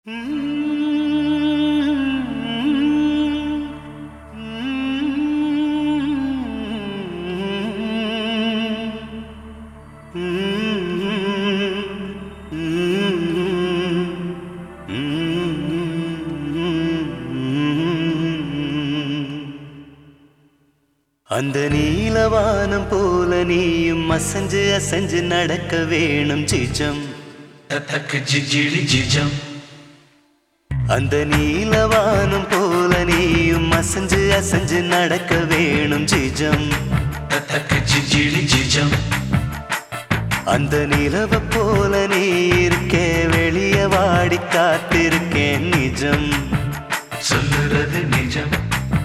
அந்த நீலவானம் போல நீயும் அசஞ்சு அசஞ்சு நடக்க வேணும் சிஜம் தத்தக்கு ஜிஜிலி ஜிஜம் அந்த நீலவானம் போல நீயும் அசஞ்சு அசஞ்சு நடக்க வேணும் ஜிஜம் தத்தக்கு ஜிஜிலி ஜிஜம் அந்த நிலவ போல நீ இருக்கே வெளிய வாடி காத்திருக்கேன் நிஜம் சொல்லுறது நிஜம்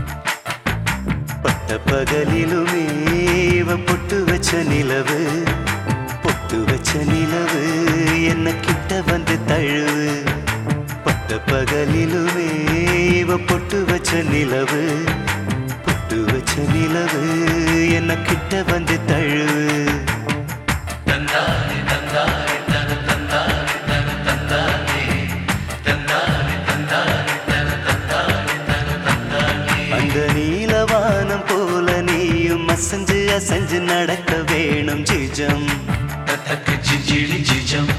பட்ட பகலிலுமே இவ பொட்டு வச்ச நிலவு பொட்டு வச்ச நிலவு என்ன கிட்ட வந்து தழுவு பட்ட பகலிலுமே இவ பொட்டு வச்ச நிலவு பொட்டு வச்ச நிலவு என்ன கிட்ட வந்து தழுவு தந்தானே தந்தானே தன தந்தானே தன தந்தானே தந்தானே தந்தானே தன தந்தானே தன தந்தானே அந்த நீலவானம் போல நீயும் அசஞ்சு அசஞ்சு நடக்க வேணும் ஜிஜம் தத்தக்கு ஜிஜிலி ஜிஜம்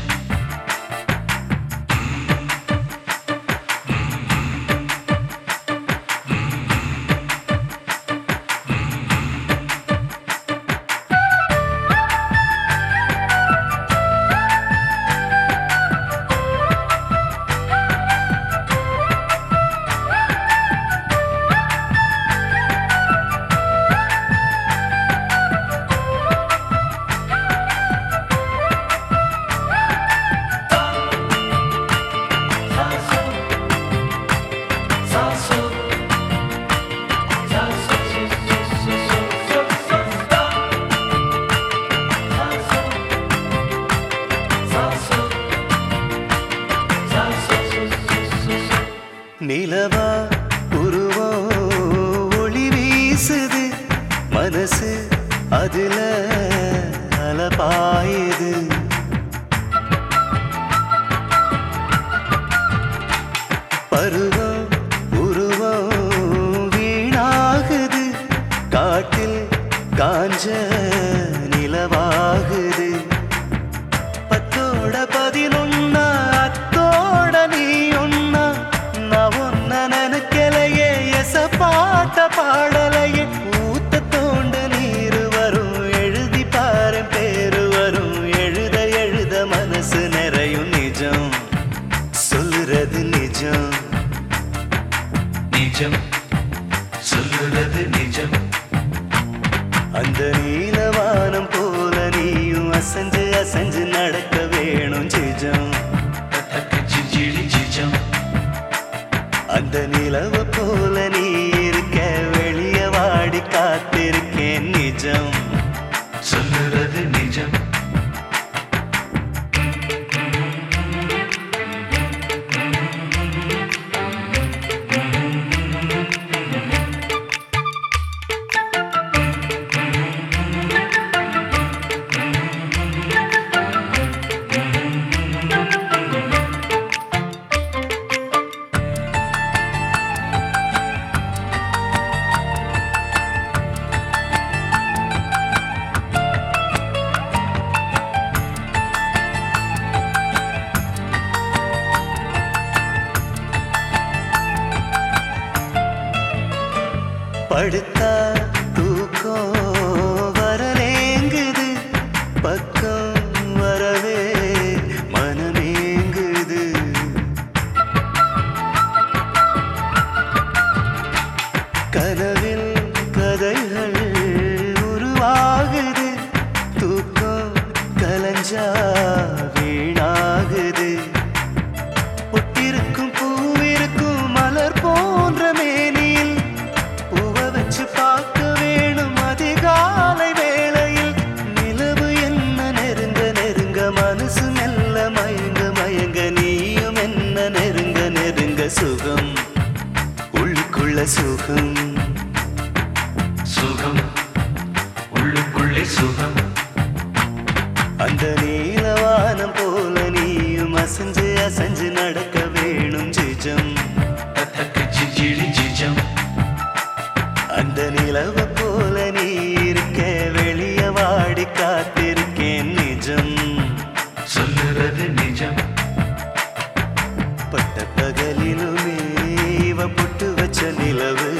நிலவா உருவம் ஒளி வீசுது மனசு அதுல அலபாயுது பருவம் உருவம் வீணாகுது காட்டில் காஞ்ச நிலவாகுது பத்தோட பதினொன்னா அத்தோட நீ ஒன்னா நான் ஒன்ன நினைக்கலையே எச பாட்ட பாடலையே ஊத்த தோண்ட நீர் வரும் எழுதி பாரு பேரு வரும் எழுத எழுத மனசு நிறையும் நிஜம் சொல்லுறது நிஜம் நிஜம் சொல்லுறது நிஜம் அந்த நீலவானம் போல நீயும் அசஞ்சு அசஞ்சு நடக்க வேணும் ஜிஜம் தத்தக்கு ஜிஜிலி ஜிஜம் அந்த நிலவ போல நீ இருக்க வெளிய வாடி காத்திருக்கேன் நிஜம் சொல்லுறது நிஜம் படுத்தா தூக்கம் வரலேங்குது பக்கம் வரவே மனமேங்குது கனவில் கதைகள் உருவாகுது தூக்கம் கலஞ்சா வீணாகுது ஒட்டிருக்கும் பூவிருக்கும் மலர் போன்ற மேனியில் பூவை வச்சு பார்க்க வேணும் அதிகாலை வேளையில் நிலவு என்ன நெருங்க நெருங்க மனசு மெல்ல மயங்க மயங்க நீயும் என்ன நெருங்க நெருங்க சுகம் உள்ளுக்குள்ள சுகம் சுகம் உள்ளுக்குள்ளே சுகம் அந்த நீலவானம் போல நீயும் அசஞ்சு அசஞ்சு நடக்க வேணும் நிலவு